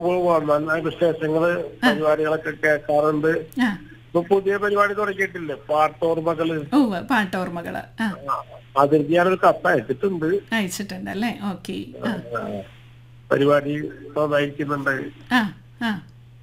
പോവാം നന്നായി വിശേഷങ്ങള് പരിപാടികളൊക്കെ കേൾക്കാറുണ്ട് ആ ഇപ്പൊ പുതിയ പരിപാടി തുടങ്ങിയിട്ടില്ലേ പാട്ടോർമകള് ഓ പാട്ടോർമ്മകള് ആ അതിലേക്ക് ഞാനൊരു കത്ത് അയച്ചിട്ടുണ്ട് അയച്ചിട്ടുണ്ടല്ലേ ഓക്കെ ആ ആ, പരിപാടി നന്നായിരിക്കുന്നുണ്ട് ആ ആ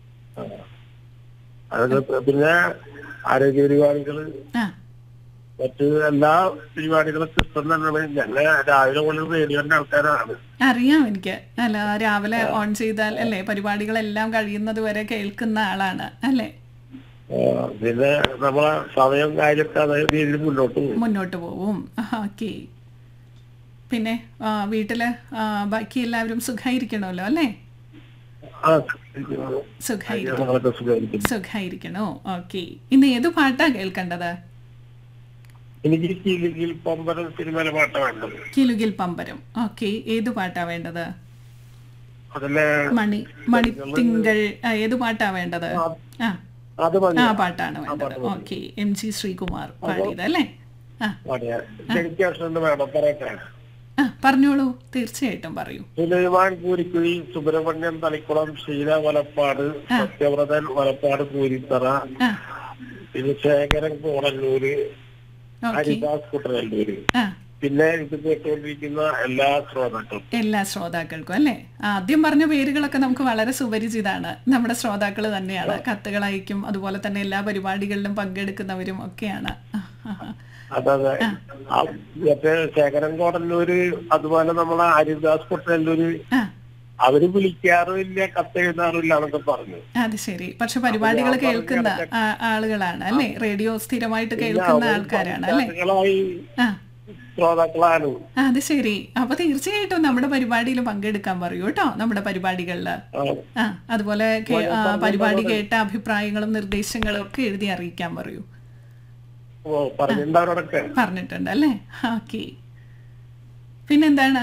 അതൊക്കെ പിന്നെ ആരോഗ്യ പരിപാടികള് ആ മറ്റ് എല്ലാ പരിപാടികളും ഇഷ്ടം തന്നെയാണ് ഞങ്ങൾ രാവിലെ മുതൽ റേഡിയോന്റെ ആൾക്കാരാണ് അറിയാം എനിക്ക് അല്ല രാവിലെ ഓൺ ചെയ്താൽ അല്ലേ പരിപാടികളെല്ലാം കഴിയുന്നത് വരെ കേൾക്കുന്ന ആളാണ് അല്ലേ ആ, പിന്നെ നമ്മളെ സമയം കാര്യമൊക്കെ അതേ രീതിയിൽ മുന്നോട്ട് പോകും മുന്നോട്ട് പോവും ഓക്കെ പിന്നെ ആ, വീട്ടില് ആ, ബാക്കി എല്ലാവരും സുഖായിരിക്കണമല്ലോ അല്ലേ ആ സുഖായിരിക്കും ഞങ്ങളൊക്കെ സുഖമായിരിക്കും സുഖായിരിക്കണോ ഓക്കെ ഇന്ന് ഏത് പാട്ടാ കേൾക്കേണ്ടത് എനിക്ക് കീഴിൽ പമ്പരം സിനിമയിലെ പാട്ട വേണ്ടത് കിലുകിൽ പമ്പരം ഓക്കെ ഏത് പാട്ടാ വേണ്ടത് അതിലെ മണി മണിത്തിങ്കൾ ആ, ഏത് പാട്ടാ വേണ്ടത് ആ അത് മതി ആ പാട്ടാണ് വേണ്ടത് ഓക്കെ എം ജി ശ്രീകുമാർ പാടിയത് അല്ലേ ആ പാടിയ ഡെഡിക്കേഷൻ വേണം പറയട്ടെ ആ പറഞ്ഞോളൂ തീർച്ചയായിട്ടും പറയൂ സുലൈമാൻ പൂരിക്കുഴി സുബ്രഹ്മണ്യൻ തളിക്കുളം ഷീല വലപ്പാട് സത്യവ്രതൻ വലപ്പാട് പൂരിത്തറ ആ പിന്നെ ശേഖരൻ കോടല്ലൂര് ഓക്കെ ഹരിദാസ് കുട്ടനല്ലൂര് ആ പിന്നെ ഇത് കേട്ടുകൊണ്ടിരിക്കുന്ന എല്ലാ ശ്രോതാക്കളും എല്ലാ ശ്രോതാക്കൾക്കും അല്ലേ ആദ്യം പറഞ്ഞ പേരുകളൊക്കെ നമുക്ക് വളരെ സുപരിചിതാണ് നമ്മുടെ ശ്രോതാക്കൾ തന്നെയാണ് കത്തുകൾ അയക്കും അതുപോലെ തന്നെ എല്ലാ പരിപാടികളിലും പങ്കെടുക്കുന്നവരും ഒക്കെയാണ് ആ, ആ, ആ. അതെ ആ, മറ്റേ ശേഖരൻ കോടല്ലൂര് അതുപോലെ നമ്മളെ ഹരിദാസ് കുട്ടനല്ലൂര് ആ അവര് വിളിക്കാറുമില്ല കത്ത് എഴുതാറില്ല എന്നൊക്കെ പറഞ്ഞു അത് ശരി പക്ഷെ പരിപാടികൾ കേൾക്കുന്ന ആ- ആളുകളാണ് അല്ലേ റേഡിയോ സ്ഥിരമായിട്ട് കേൾക്കുന്ന ആൾക്കാരാണ് അല്ലേ ഞങ്ങളായി ആ ശ്രോതാക്കളാണ് ആ, അത് ശരി അപ്പൊ തീർച്ചയായിട്ടും നമ്മുടെ പരിപാടിയിൽ പങ്കെടുക്കാൻ പറയൂ കേട്ടോ നമ്മുടെ പരിപാടികളിൽ ആ, ആ അതുപോലെ കേ- ആ, പരിപാടി കേട്ട അഭിപ്രായങ്ങളും നിർദ്ദേശങ്ങളും ഒക്കെ എഴുതി അറിയിക്കാൻ പറയൂ ഓ പറഞ്ഞിട്ടുണ്ടവരോടൊക്കെ പറഞ്ഞിട്ടുണ്ട് അല്ലേ ഓക്കെ പിന്നെന്താണ്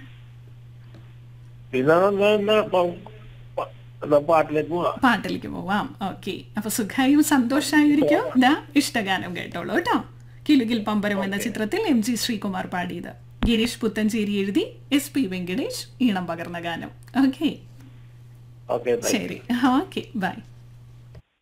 പിന്നെ എന്നാ- എന്നാ പ- പ- എന്നാ പാട്ടിലേക്ക് പോവാം പാട്ടിലേക്ക് പോവാം ഓക്കെ അപ്പൊ സുഖായും സന്തോഷായിരിക്കും ഇതാ ഇഷ്ടഗാനം കേട്ടോളൂ കേട്ടോ കിലുകിൽ പമ്പരം എന്ന ചിത്രത്തിൽ എം ജി ശ്രീകുമാർ പാടിയത് ഗിരീഷ് പുത്തഞ്ചേരി എഴുതി എസ് പി വെങ്കടേഷ് ഈണം പകർന്ന ഗാനം ഓക്കെ ഓക്കെ ശരി ഓക്കെ ബൈ